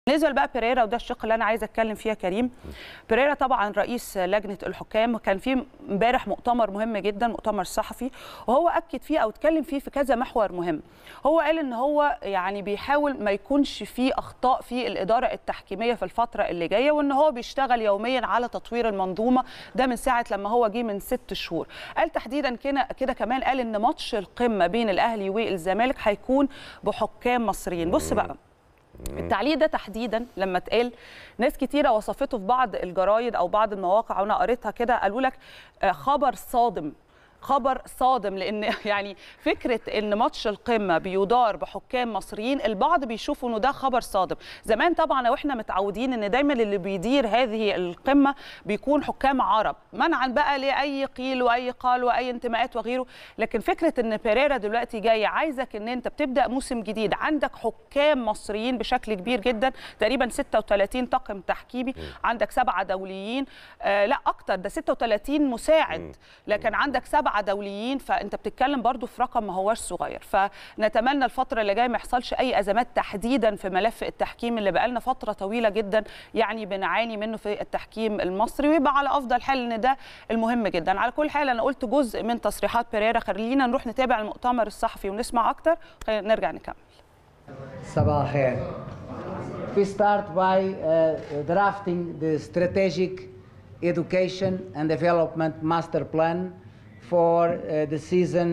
بالنسبه بقى بيريرا وده الشق اللي انا عايزه اتكلم فيه يا كريم بيريرا طبعا رئيس لجنه الحكام وكان في امبارح مؤتمر مهم جدا مؤتمر صحفي وهو اكد فيه او اتكلم فيه في كذا محور مهم هو قال ان هو يعني بيحاول ما يكونش فيه اخطاء في الاداره التحكيميه في الفتره اللي جايه وان هو بيشتغل يوميا على تطوير المنظومه ده من ساعه لما هو جه من ست شهور قال تحديدا كده كده كمان قال ان ماتش القمه بين الاهلي والزمالك هيكون بحكام مصريين بص بقى التعليق ده تحديدا لما اتقال ناس كتيره وصفته في بعض الجرايد او بعض المواقع وانا قريتها كده قالوا لك خبر صادم خبر صادم لان يعني فكره ان ماتش القمه بيدار بحكام مصريين البعض بيشوفوا انه ده خبر صادم زمان طبعا لو احنا متعودين ان دايما اللي بيدير هذه القمه بيكون حكام عرب منعا بقى لاي قيل واي قال واي انتماءات وغيره لكن فكره ان بيريرا دلوقتي جاي عايزك ان انت بتبدا موسم جديد عندك حكام مصريين بشكل كبير جدا تقريبا 36 طاقم تحكيمي عندك سبعه دوليين آه لا اكتر ده 36 مساعد لكن عندك سبعه سبعه دوليين فانت بتتكلم برضو في رقم ما هوش صغير فنتمنى الفتره اللي جايه ما يحصلش اي ازمات تحديدا في ملف التحكيم اللي بقالنا فتره طويله جدا يعني بنعاني منه في التحكيم المصري ويبقى على افضل حال ان ده المهم جدا على كل حال انا قلت جزء من تصريحات بيريرا خلينا نروح نتابع المؤتمر الصحفي ونسمع اكتر نرجع نكمل صباح الخير We start by uh, drafting the strategic education and development master plan for uh, the season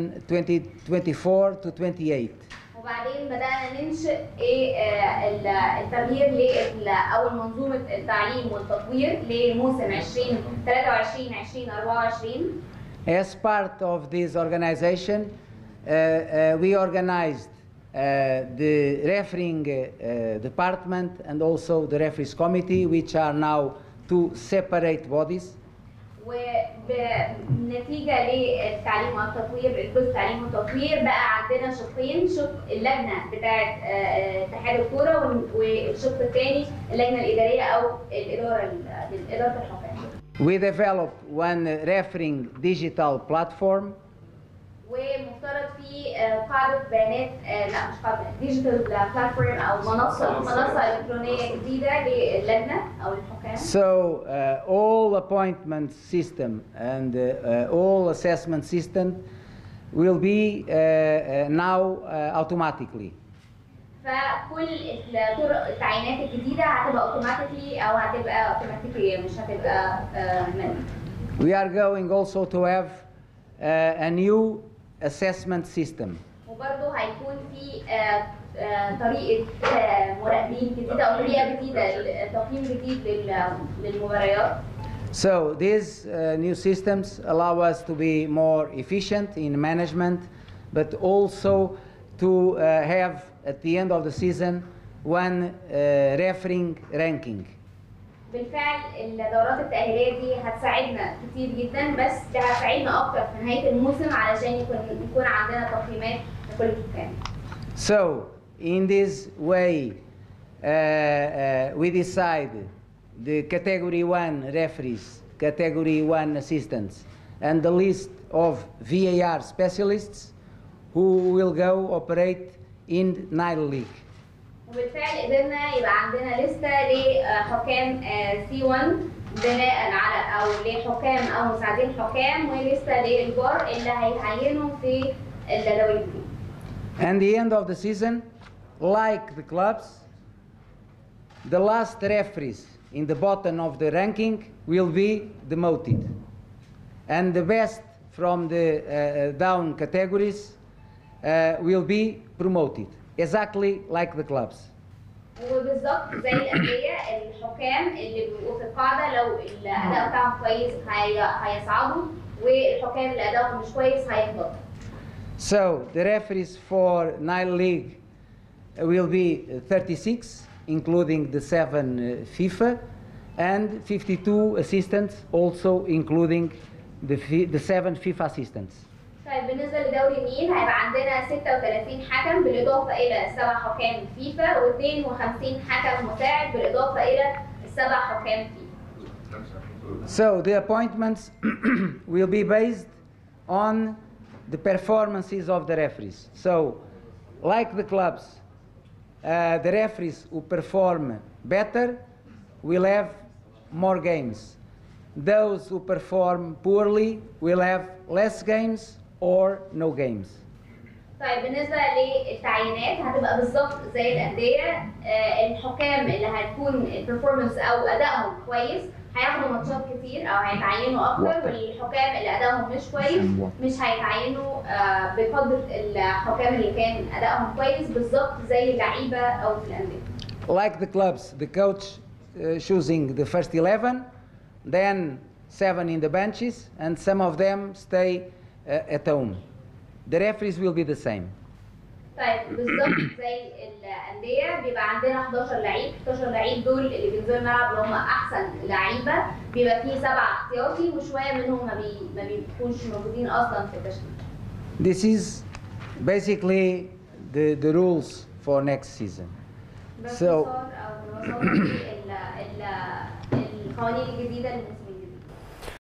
2024 to 28. وبعدين بدأنا ننشئ ايه آه التغيير لل او منظومه التعليم والتطوير لموسم 2023 2024 As part of this organization, uh, uh, we organized the refereeing department and also the referees committee, which are now two separate bodies. وبنتيجه للتعليم والتطوير الجزء التعليم والتطوير بقى عندنا شقين شق اللجنه بتاعه اتحاد الكوره والشق الثاني اللجنه الاداريه او الاداره اداره الحكام. We developed one refereeing digital platform. ومفترض في قاعده بيانات لا مش قاعده ديجيتال بلاتفورم او منصه منصه الكترونيه جديده للجنه او الحكام. So uh, all appointment system and uh, uh, all assessment system will be uh, uh, now uh, automatically. فكل طرق التعيينات الجديده هتبقى اوتوماتيكلي او هتبقى اوتوماتيكيه مش هتبقى uh, We are going also to have uh, a new assessment system. وبرضه هيكون في طريقه مراقبين جديده او طريقه جديده تقييم جديد للمباريات. So these uh, new systems allow us to be more efficient in management, but also to uh, have at the end of the season one uh, refereeing ranking. بالفعل الدورات التأهيلية دي هتساعدنا كتير جدا بس ده هتساعدنا أكتر في نهاية الموسم علشان يكون يكون عندنا تقييمات لكل الحكام. So in this way uh, uh, we decide the category one referees, category one assistants, and the list of VAR specialists who will go operate in Nile League. وبالفعل قدرنا يبقى عندنا لستة لحكام سي 1 بناء على او لحكام او مساعدين حكام ولسته للفار اللي هيعينوا في الدوري And the end of the season, like the clubs, the last referees in the bottom of the ranking will be demoted. And the best from the uh, down categories uh, will be promoted, exactly like the clubs. وبالظبط زي الانديه الحكام اللي بيبقوا في القاعده لو الاداء بتاعهم كويس هيصعدوا والحكام اللي ادائهم مش كويس هيهبطوا. So the referees for Nile League will be 36, including the seven FIFA, and 52 assistants, also including the, the seven FIFA assistants. طيب بالنسبه لدوري النيل هيبقى عندنا 36 حكم بالاضافه الى سبع حكام فيفا و52 حكم مساعد بالاضافه الى السبع حكام فيفا. So the appointments will be based on the performances of the referees. So, like the clubs, uh, the referees who perform better will have more games. Those who perform poorly will have less games or no games. طيب بالنسبه للتعيينات هتبقى بالظبط زي الانديه آه، الحكام اللي هتكون البرفورمانس او ادائهم كويس هياخدوا ماتشات كتير او هيتعينوا اكتر والحكام اللي ادائهم مش كويس مش هيتعينوا آه، بقدر الحكام اللي كان ادائهم كويس بالظبط زي اللعيبه او في الانديه Like the clubs, the coach uh, choosing the first 11, then seven in the benches, and some of them stay uh, at home. The referees will be the same. طيب بالظبط زي الانديه بيبقى عندنا 11 لعيب 11 لعيب دول اللي بينزلوا الملعب اللي هم احسن لعيبه بيبقى فيه سبعه احتياطي وشويه منهم ما, بي... ما بيكونش موجودين اصلا في التشكيل This is basically the, the rules for next season. باختصار So- او ببساطه دي ال- ال- القوانين الجديده للموسم الجديد